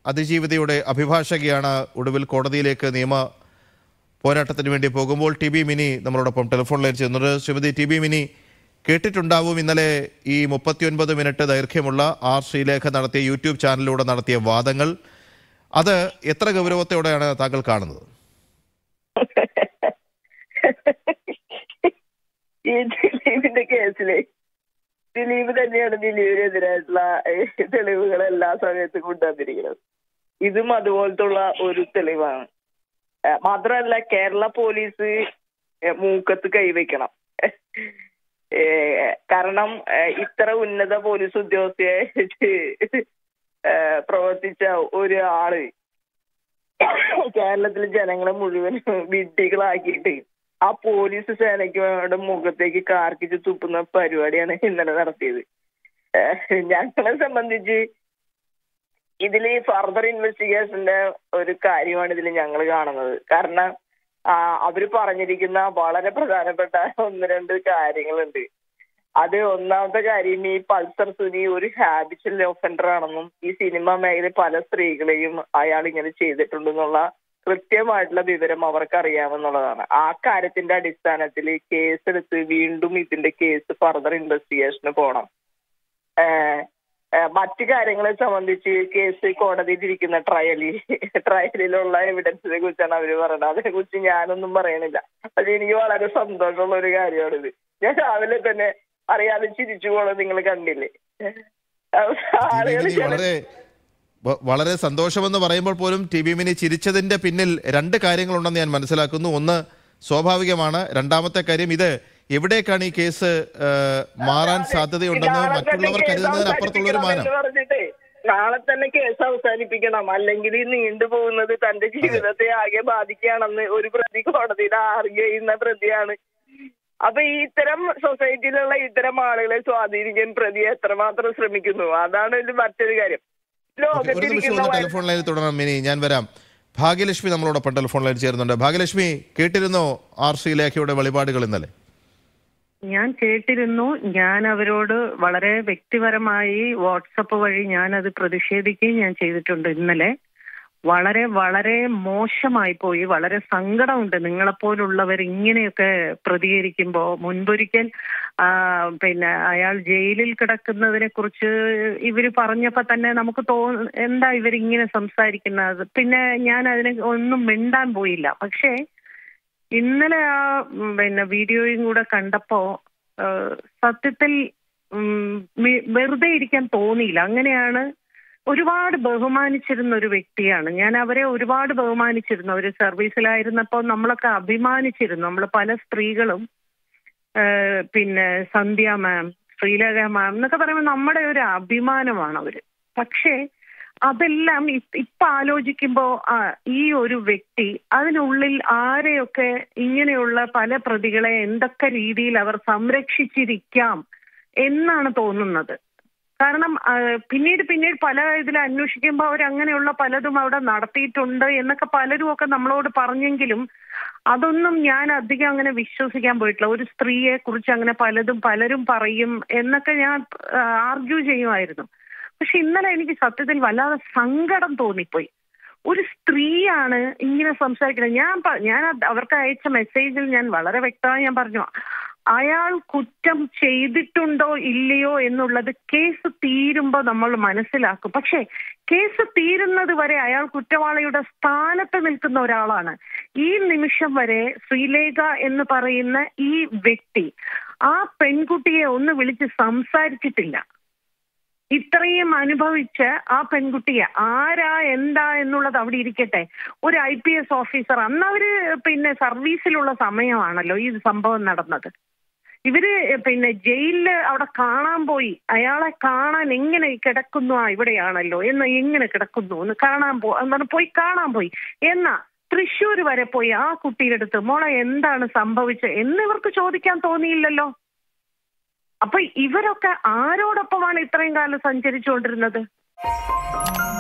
അതിജീവിതയുടെ അഭിഭാഷകയാണ് ഒടുവിൽ കോടതിയിലേക്ക് നിയമ പോരാട്ടത്തിന് വേണ്ടി പോകുമ്പോൾ ടി ബി മിനി നമ്മളോടൊപ്പം ടെലിഫോൺ ലൈൻ ചെയ്യുന്നുണ്ട് ശ്രീമതി ടി ബി മിനി കേട്ടിട്ടുണ്ടാവും ഇന്നലെ ഈ മുപ്പത്തിയൊൻപത് മിനിറ്റ് ദൈർഘ്യമുള്ള ആർ ശ്രീലേഖ നടത്തിയ യൂട്യൂബ് ചാനലിലൂടെ നടത്തിയ വാദങ്ങൾ അത് എത്ര ഗൗരവത്തോടെയാണ് താങ്കൾ കാണുന്നത് ഈ ദിലീപിന്റെ കേസില് ദിലീപ് തന്നെയാണ് ദിലീപിനെതിരായിട്ടുള്ള ഏഹ്, തെളിവുകൾ എല്ലാ സമയത്തും കൊണ്ടുവന്നിരിക്കുന്നത് ഇതും അതുപോലത്തുള്ള ഒരു തെളിവാണ് ഏഹ്, മാത്രമല്ല കേരള പോലീസ് ഏഹ്, മൂക്കത്ത് കൈവയ്ക്കണം ഏഹ്, കാരണം ഏഹ്, ഇത്ര ഉന്നത പോലീസ് ഉദ്യോഗസ്ഥയെ ഏഹ്, പ്രവർത്തിച്ച ഒരു ആള് കേരളത്തിലെ ജനങ്ങളെ മുഴുവൻ വിഡ്ഢികളാക്കിയിട്ട് ആ പോലീസ് സേനയ്ക്ക് അവരുടെ മുഖത്തേക്ക് കാർക്കിച്ച് തുപ്പുന്ന പരിപാടിയാണ് ഇന്നലെ നടത്തിയത് ഏഹ് ഞങ്ങളെ സംബന്ധിച്ച് ഇതിൽ ഫർദർ ഇൻവെസ്റ്റിഗേഷന്റെ ഒരു കാര്യമാണ് ഇതിൽ ഞങ്ങൾ കാണുന്നത് കാരണം ആ, അവര് പറഞ്ഞിരിക്കുന്ന വളരെ പ്രധാനപ്പെട്ട ഒന്ന് രണ്ട് കാര്യങ്ങളുണ്ട് അത് ഒന്നാമത്തെ കാര്യം ഈ പൾസർ സുനി ഒരു ഹാബിച്വൽ ഒഫൻഡർ ആണെന്നും ഈ സിനിമ മേഖലയിൽ പല സ്ത്രീകളെയും അയാൾ ഇങ്ങനെ ചെയ്തിട്ടുണ്ടെന്നുള്ള കൃത്യമായിട്ടുള്ള വിവരം അവർക്ക് അറിയാമെന്നുള്ളതാണ് ആ കാര്യത്തിന്റെ അടിസ്ഥാനത്തിൽ കേസെടുത്ത് വീണ്ടും ഇതിന്റെ കേസ് ഫർദർ ഇൻവെസ്റ്റിഗേഷന് പോകണം ഏഹ് ഏഹ് മറ്റു കാര്യങ്ങളെ സംബന്ധിച്ച് കേസ് കോടതിയിൽ ഇരിക്കുന്ന ട്രയലിൽ ട്രയലിലുള്ള എവിഡൻസിനെ കുറിച്ചാണ് അവര് പറയുന്നത് അതിനെ കുറിച്ച് ഞാനൊന്നും പറയണില്ല പക്ഷെ എനിക്ക് വളരെ സന്തോഷമുള്ള ഒരു കാര്യമാണിത് ഞാൻ രാവിലെ തന്നെ അറിയാതെ ചിരിച്ചു പോണത് നിങ്ങൾ കണ്ടില്ലേ ആളുകൾ മിനി വളരെ വ- വളരെ സന്തോഷമെന്ന് പറയുമ്പോൾ പോലും ടി ബി മിനി ചിരിച്ചതിന്റെ പിന്നിൽ രണ്ട് കാര്യങ്ങളുണ്ടെന്ന് ഞാൻ മനസ്സിലാക്കുന്നു ഒന്ന് സ്വാഭാവികമാണ് രണ്ടാമത്തെ കാര്യം ഇത് എവിടേക്കാണ് ഈ കേസ് ആ, മാറാൻ സാധ്യതയുണ്ടെന്ന് നാളെ തന്നെ മറ്റുള്ളവർ കേസ് കരുതുന്നതിന് അപ്പുറത്തുള്ള ഒരു മാനം അവസാനിപ്പിക്കണം എന്ന് പറഞ്ഞിട്ടേ നാളെ തന്നെ കേസ് അവസാനിപ്പിക്കണം അല്ലെങ്കിൽ ഈ നീണ്ടുപോകുന്നത് തന്റെ ജീവിതത്തെ ആകെ ബാധിക്കുകയാണെന്ന് ഒരു പ്രതി കോടതിയിൽ ആർഗ്യ ചെയ്യുന്ന പ്രതിയാണ് അപ്പൊ ഈ ഇത്തരം സൊസൈറ്റിയിലുള്ള ഇത്തരം ആളുകളെ സ്വാധീനിക്കാൻ പ്രതി എത്രമാത്രം ശ്രമിക്കുന്നു അതാണ് ഇതിൽ മറ്റൊരു കാര്യം ഓക്കേ, ഒരു നിമിഷം ലോകത്തിരിക്കുന്ന ഒന്ന് ടെലിഫോൺ ലൈനിൽ തുടരണം മിനി ഞാൻ വരാം ഭാഗ്യലക്ഷ്മി നമ്മളോടൊപ്പം ടെലിഫോൺ ലൈൻ ചേരുന്നുണ്ട് ഭാഗ്യലക്ഷ്മി കേട്ടിരുന്നോ ആർ ശ്രീലേഖയുടെ വെളിപാടുകൾ ഇന്നലെ ഞാൻ കേട്ടിരുന്നു ഞാൻ അവരോട് വളരെ വ്യക്തിപരമായി വാട്സപ്പ് വഴി ഞാൻ അത് പ്രതിഷേധിക്കുകയും ഞാൻ ചെയ്തിട്ടുണ്ട് ഇന്നലെ വളരെ വളരെ മോശമായി പോയി വളരെ സങ്കടമുണ്ട് നിങ്ങളെപ്പോലുള്ളവർ ഇങ്ങനെയൊക്കെ പ്രതികരിക്കുമ്പോൾ മുൻപൊരിക്കൽ ആ, പിന്നെ അയാൾ ജയിലിൽ കിടക്കുന്നതിനെ കുറിച്ച് ഇവര് പറഞ്ഞപ്പോ തന്നെ നമുക്ക് തോ എന്താ ഇവരിങ്ങനെ സംസാരിക്കുന്നത് പിന്നെ ഞാൻ അതിനെ ഒന്നും മിണ്ടാൻ പോയില്ല പക്ഷേ ഇന്നലെ ആ ഉം, പിന്നെ വീഡിയോയും കൂടെ കണ്ടപ്പോ ആ, സത്യത്തിൽ ഉം, മി- വെറുതെ ഇരിക്കാൻ തോന്നിയില്ല അങ്ങനെയാണ് ഒരുപാട് ബഹുമാനിച്ചിരുന്ന ഒരു വ്യക്തിയാണ് ഞാൻ അവരെ ഒരുപാട് ബഹുമാനിച്ചിരുന്നു അവര് സർവീസിലായിരുന്നപ്പോൾ നമ്മളൊക്കെ അഭിമാനിച്ചിരുന്നു നമ്മൾ പല സ്ത്രീകളും ആ, പിന്നെ സന്ധ്യ മാം ശ്രീലേഖ മാം എന്നൊക്കെ പറയുമ്പോൾ നമ്മുടെ ഒരു അഭിമാനമാണ് അവര് പക്ഷേ അതെല്ലാം ഇ- ഇപ്പൊ ആലോചിക്കുമ്പോ ആ, ഈ ഒരു വ്യക്തി അതിനുള്ളിൽ ആരെയൊക്കെ ഇങ്ങനെയുള്ള പല പ്രതികളെ എന്തൊക്കെ രീതിയിൽ അവർ സംരക്ഷിച്ചിരിക്കാം എന്നാണ് തോന്നുന്നത് കാരണം ആ, പിന്നീട് പിന്നീട് പല ഇതിൽ അന്വേഷിക്കുമ്പോൾ അവർ അങ്ങനെയുള്ള പലതും അവിടെ നടത്തിയിട്ടുണ്ട് എന്നൊക്കെ പലരും ഒക്കെ നമ്മളോട് പറഞ്ഞെങ്കിലും അതൊന്നും ഞാൻ അധികം അങ്ങനെ വിശ്വസിക്കാൻ പോയിട്ടില്ല ഒരു സ്ത്രീയെ കുറിച്ച് അങ്ങനെ പലതും പലരും പറയും എന്നൊക്കെ ഞാൻ ആർഗ്യൂ ചെയ്യുമായിരുന്നു പക്ഷെ ഇന്നലെ എനിക്ക് സത്യത്തിൽ വല്ലാതെ സങ്കടം തോന്നിപ്പോയി ഒരു സ്ത്രീയാണ് ഇങ്ങനെ സംസാരിക്കുന്നത് ഞാൻ പ- ഞാൻ അത് അവർക്ക് അയച്ച മെസ്സേജിൽ ഞാൻ വളരെ വ്യക്തമായി ഞാൻ പറഞ്ഞു അയാൾ കുറ്റം ചെയ്തിട്ടുണ്ടോ ഇല്ലയോ എന്നുള്ളത് കേസ് തീരുമ്പോൾ നമ്മൾ മനസ്സിലാക്കും പക്ഷേ കേസ് തീരുന്നത് വരെ അയാൾ കുറ്റവാളിയുടെ സ്ഥാനത്ത് നിൽക്കുന്ന ഒരാളാണ് ഈ നിമിഷം വരെ ശ്രീലേഖ എന്ന് പറയുന്ന ഈ വ്യക്തി ആ പെൺകുട്ടിയെ ഒന്ന് വിളിച്ച് സംസാരിച്ചിട്ടില്ല ഇത്രയും അനുഭവിച്ച് ആ പെൺകുട്ടിയെ ആരാ എന്താ എന്നുള്ളത് അവിടെ ഇരിക്കട്ടെ ഒരു ഐ പി എസ് ഓഫീസർ അന്ന് അവര് പിന്നെ സർവീസിലുള്ള സമയമാണല്ലോ ഈ സംഭവം നടന്നത് ഇവര് പിന്നെ ജയിലില് അവിടെ കാണാൻ പോയി അയാളെ കാണാൻ എങ്ങനെ കിടക്കുന്നു ആ ഇവിടെയാണല്ലോ എന്ന് എങ്ങനെ കിടക്കുന്നു എന്ന് കാണാൻ പോ എന്താണ് പോയി കാണാൻ പോയി എന്നാ തൃശ്ശൂർ വരെ പോയി ആ കുട്ടിയുടെ അടുത്ത് മോളെ എന്താണ് സംഭവിച്ചത് എന്ന് ഇവർക്ക് ചോദിക്കാൻ തോന്നിയില്ലല്ലോ അപ്പൊ ഇവരൊക്കെ ആരോടൊപ്പമാണ് ഇത്രയും കാലം സഞ്ചരിച്ചുകൊണ്ടിരുന്നത്